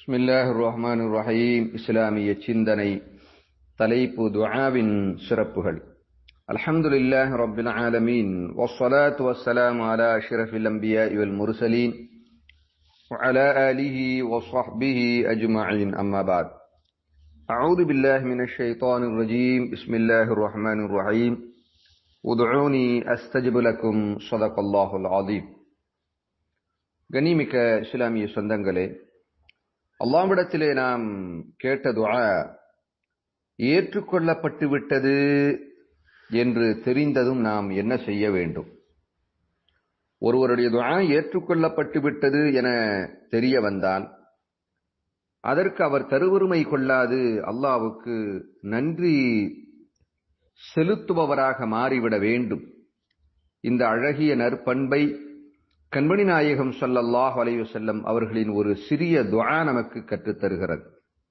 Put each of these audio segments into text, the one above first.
பிஸ்மில்லாஹ் ரஹ்மான் ரஹீம் இஸ்லாமிய சிந்தனை தலைப்பு துஆவின் சிறப்புகள் அல்ஹம்துலில்லாஹ் ரப்பில் ஆலமீன் வஸ்ஸலாத்து வஸ்ஸலாமு அலா அஷ்ரஃபில் அன்பியாஇ வல் முர்சலீன் وعلى آله وصحبه أجمعين أما بعد أعوذ بالله من الشيطان الرجيم بسم الله الرحمن الرحيم ادعوني أستجب لكم صدق الله العظيم கனிமிக்க இஸ்லாமிய சொந்தங்களே அல்லாவிடத்திலே நாம் கேட்ட துஆ ஏற்றுக்கொள்ளப்பட்டு விட்டது என்று தெரிந்ததும் நாம் என்ன செய்ய வேண்டும் ஒருவருடைய துஆ ஏற்றுக்கொள்ளப்பட்டு விட்டது என தெரிய வந்தால் அதற்கு அவர் தருவருமை கொள்ளாது அல்லாவுக்கு நன்றி செலுத்துபவராக மாறிவிட வேண்டும் இந்த அழகிய நற்பண்பை கண்மணி நாயகம் ஸல்லல்லாஹு அலைஹி வஸல்லம் அவர்களின் ஒரு சிறிய துஆ நமக்கு கற்றுத் தருகிறது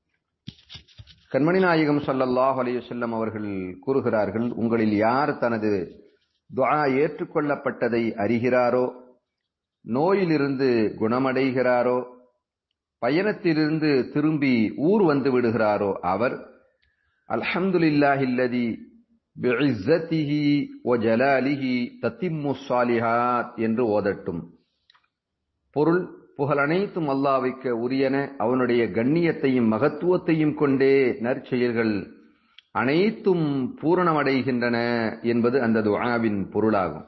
கண்மணி நாயகம் ஸல்லல்லாஹு அலைஹி வஸல்லம் அவர்கள் கூறுகிறார்கள் உங்களில் யார் தனது துஆ ஏற்றுக்கொள்ளப்பட்டதை அறிகிறாரோ நோயிலிருந்து குணமடைகிறாரோ பயணத்திலிருந்து திரும்பி ஊர் வந்து விடுகிறாரோ அவர் அல்ஹம்துலில்லாஹில்லதி பிஇஸ்ஸத்திஹி வ ஜலாலிஹி தத்திம்மு ஸாலிஹாத் என்று ஓதட்டும் பொருள் புகழ் அனைத்தும் அல்லாஹ்வுக்கு உரியன அவனுடைய கண்ணியத்தையும் மகத்துவத்தையும் கொண்டே நற்செயல்கள் அனைத்தும் பூரணமடைகின்றன என்பது அந்த துஆவின் பொருளாகும்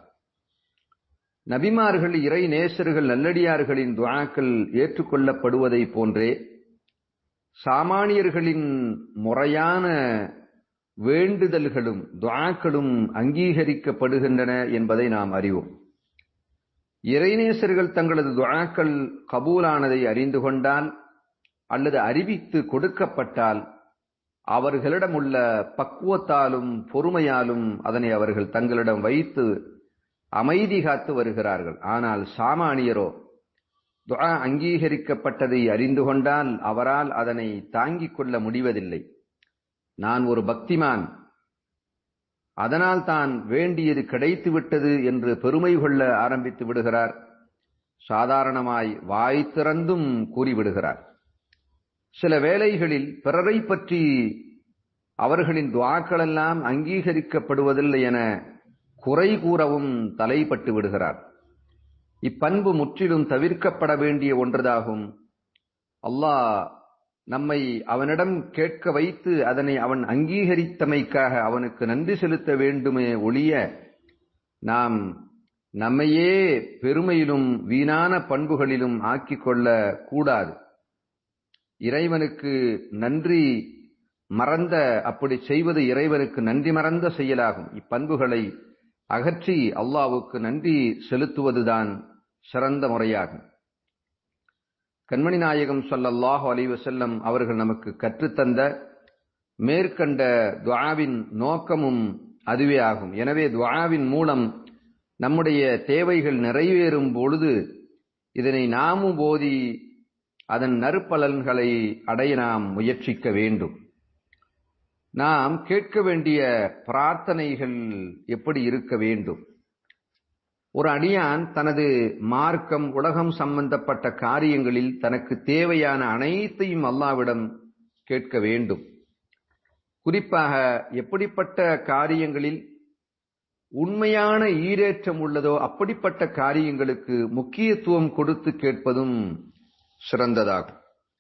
நபிமார்கள் இறை நேசர்கள் நல்லடியார்களின் துஆக்கள் ஏற்றுக்கொள்ளப்படுவதை போன்றே சாமானியர்களின் முறையான வேண்டுதல்களும் துஆக்களும் அங்கீகரிக்கப்படுகின்றன என்பதை நாம் அறிவோம் இறைநேசர்கள் தங்களது துஆக்கள் கபூலானதை அறிந்து கொண்டால் அல்லது அறிவித்து கொடுக்கப்பட்டால் அவர்களிடம் உள்ள பக்குவத்தாலும் பொறுமையாலும் அதனை அவர்கள் தங்களிடம் வைத்து அமைதி காத்து வருகிறார்கள் ஆனால் சாமானியரோ துஆ அங்கீகரிக்கப்பட்டதை அறிந்து கொண்டால் அவரால் அதனை தாங்கிக் கொள்ள முடிவதில்லை நான் ஒரு பக்திமான் அதனால் தான் வேண்டியது கிடைத்து விட்டது என்று பெருமை கொள்ள ஆரம்பித்து விடுகிறார் சாதாரணமாய் வாய் திறந்தும் கூறிவிடுகிறார் சில வேளைகளில் பிறரை பற்றி அவர்களின் துவாக்களெல்லாம் அங்கீகரிக்கப்படுவதில்லை என குறை கூறவும் தலைப்பட்டு விடுகிறார் இப்பண்பு முற்றிலும் தவிர்க்கப்பட வேண்டிய ஒன்றதாகும் அல்லாஹ் நம்மை அவனிடம் கேட்க வைத்து அதனை அவன் அங்கீகரித்தமைக்காக அவனுக்கு நன்றி செலுத்த வேண்டுமே ஒழிய நாம் நம்மையே பெருமையிலும் வீணான பண்புகளிலும் ஆக்கிக் கொள்ள கூடாது இறைவனுக்கு நன்றி மறந்த அப்படி செய்வது இறைவனுக்கு நன்றி மறந்த செயலாகும் இப்பண்புகளை அகற்றி அல்லாவுக்கு நன்றி செலுத்துவதுதான் சிறந்த முறையாகும் கண்மணி நாயகம் சொல்லல்லாஹு அலைவசல்லம் அவர்கள் நமக்கு கற்றுத்தந்த மேற்கண்ட துவாவின் நோக்கமும் அதுவே ஆகும் எனவே துவாவின் மூலம் நம்முடைய தேவைகள் நிறைவேறும் பொழுது இதனை நாமும் போதி அதன் நற்பலன்களை அடைய நாம் முயற்சிக்க வேண்டும் நாம் கேட்க வேண்டிய பிரார்த்தனைகள் எப்படி இருக்க வேண்டும் ஒரு அடியான் தனது மார்க்கம் உலகம் சம்பந்தப்பட்ட காரியங்களில் தனக்கு தேவையான அனைத்தையும் அல்லாவிடம் கேட்க வேண்டும் குறிப்பாக எப்படிப்பட்ட காரியங்களில் உண்மையான ஈரேற்றம் உள்ளதோ அப்படிப்பட்ட காரியங்களுக்கு முக்கியத்துவம் கொடுத்து கேட்பதும் சிறந்ததாகும்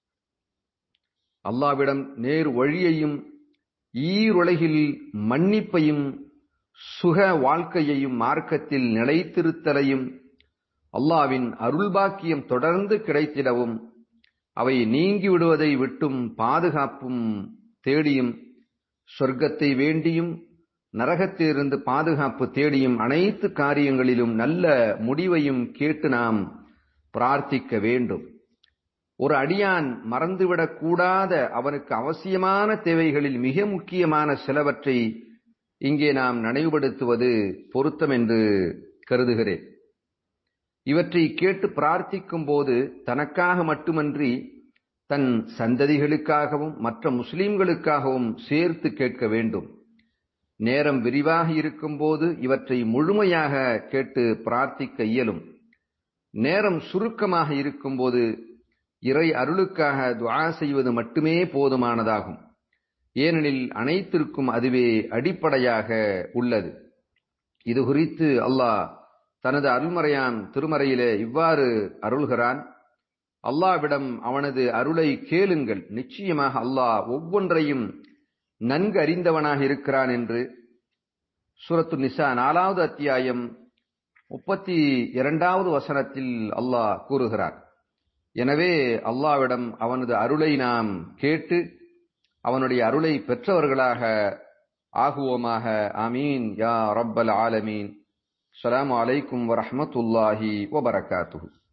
அல்லாவிடம் நேர் வழியையும் ஈருலகில் மன்னிப்பையும் சுக வாழ்க்கையையும் மார்க்கத்தில் நிலைத்திருத்தலையும் அல்லாவின் அருள்பாக்கியம் தொடர்ந்து கிடைத்திடவும் அவை நீங்கி விடுவதை விட்டும் பாதுகாப்பும் தேடியும் சொர்க்கத்தை வேண்டியும் நரகத்திலிருந்து பாதுகாப்பு தேடியும் அனைத்து காரியங்களிலும் நல்ல முடிவையும் கேட்டு நாம் பிரார்த்திக்க வேண்டும் ஒரு அடியான் மறந்துவிடக் கூடாத அவனுக்கு அவசியமான தேவைகளில் மிக முக்கியமான சிலவற்றை இங்கே நாம் நினைவுபடுத்துவது பொருத்தம் என்று கருதுகிறேன் இவற்றை கேட்டு பிரார்த்திக்கும் போது தனக்காக மட்டுமன்றி தன் சந்ததிகளுக்காகவும் மற்ற முஸ்லிம்களுக்காகவும் சேர்த்து கேட்க வேண்டும் நேரம் விரிவாக இருக்கும்போது இவற்றை முழுமையாக கேட்டு பிரார்த்திக்க இயலும் நேரம் சுருக்கமாக இருக்கும்போது இறை அருளுக்காக துஆ செய்வது மட்டுமே போதுமானதாகும் ஏனெனில் அனைத்திற்கும் அதுவே அடிப்படையாக உள்ளது இது குறித்து அல்லாஹ் தனது அருள்மறையான் திருமறையிலே இவ்வாறு அருள்கிறான் அல்லாவிடம் அவனது அருளை கேளுங்கள் நிச்சயமாக அல்லாஹ் ஒவ்வொன்றையும் நன்கு அறிந்தவனாக இருக்கிறான் என்று சூரத்து நிசா நாலாவது அத்தியாயம் முப்பத்தி இரண்டாவது வசனத்தில் அல்லாஹ் கூறுகிறார் எனவே அல்லாவிடம் அவனது அருளை நாம் கேட்டு அவனுடைய அருளை பெற்றவர்களாக ஆகுவோமாக ஆமீன் யா ரப்பல் ஆலமீன் அஸ்ஸலாமு அலைக்கும் வரஹ்மத்துல்லாஹி வபரகாத்துஹு